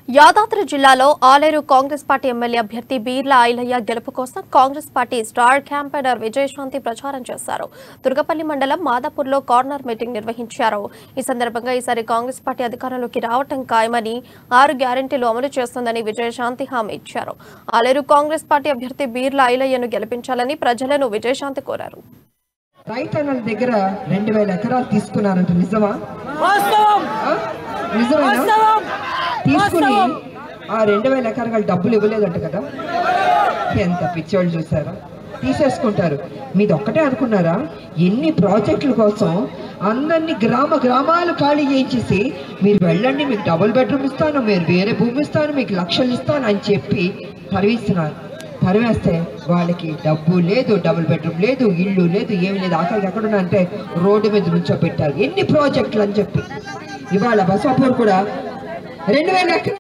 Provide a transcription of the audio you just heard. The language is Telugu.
యాదాద్రి జిల్లాలో ఆలేరు కాంగ్రెస్ పార్టీ ఎమ్మెల్యే అభ్యర్థి బీర్ల ఐలయ్య గెలుపు కోసం Congress party star campaigner Vijayashanti ప్రచారం చేశారు దుర్గపల్లి మండలం మాదాపూర్లో కార్నర్ మీటింగ్ నిర్వహించారు ఈ సందర్భంగా ఈసారి కాంగ్రెస్ పార్టీ అధికారంలోకి రావటం ఖాయమని ఆరు గ్యారెంటీలు అమలు చేస్తుందని విజయశాంతి హామీ ఇచ్చారు ఆలేరు కాంగ్రెస్ పార్టీ అభ్యర్థి బీర్ల ఐలయ్యను గెలిపించాలని ప్రజలను విజయశాంతి కోరారు రైతన్నల దగ్గర రెండు వేల ఎకరాలు తీసుకున్నారంట నిజమా వాస్తవం ఆ? నిజమేనా వాస్తవం తీసుకుని ఆ రెండు వేల ఎకరాలు డబ్బులు ఇవ్వలేదంట కదా ఎంత పిచ్చోళ్ళు చూసారా తీసేసుకుంటారు మీది ఒక్కటే అనుకున్నారా ఎన్ని ప్రాజెక్టుల కోసం అందరినీ గ్రామ గ్రామాలు ఖాళీ చేయించేసి మీరు వెళ్ళండి మీకు డబుల్ బెడ్రూమ్ ఇస్తాను మీరు వేరే భూమి ఇస్తాను మీకు లక్షలు ఇస్తాను అని చెప్పి తరివిస్తున్నారు తరివేస్తే వాళ్ళకి డబ్బు లేదు డబుల్ బెడ్రూమ్ లేదు ఇల్లు లేదు ఏమి లేదు ఆఖరికి ఎక్కడున్నా అంటే రోడ్డు మీద నుంచో పెట్టారు ఎన్ని ప్రాజెక్టులు అని చెప్పి ఇవాళ బసాపూర్ కూడా రెండు వేల ఎకరాలు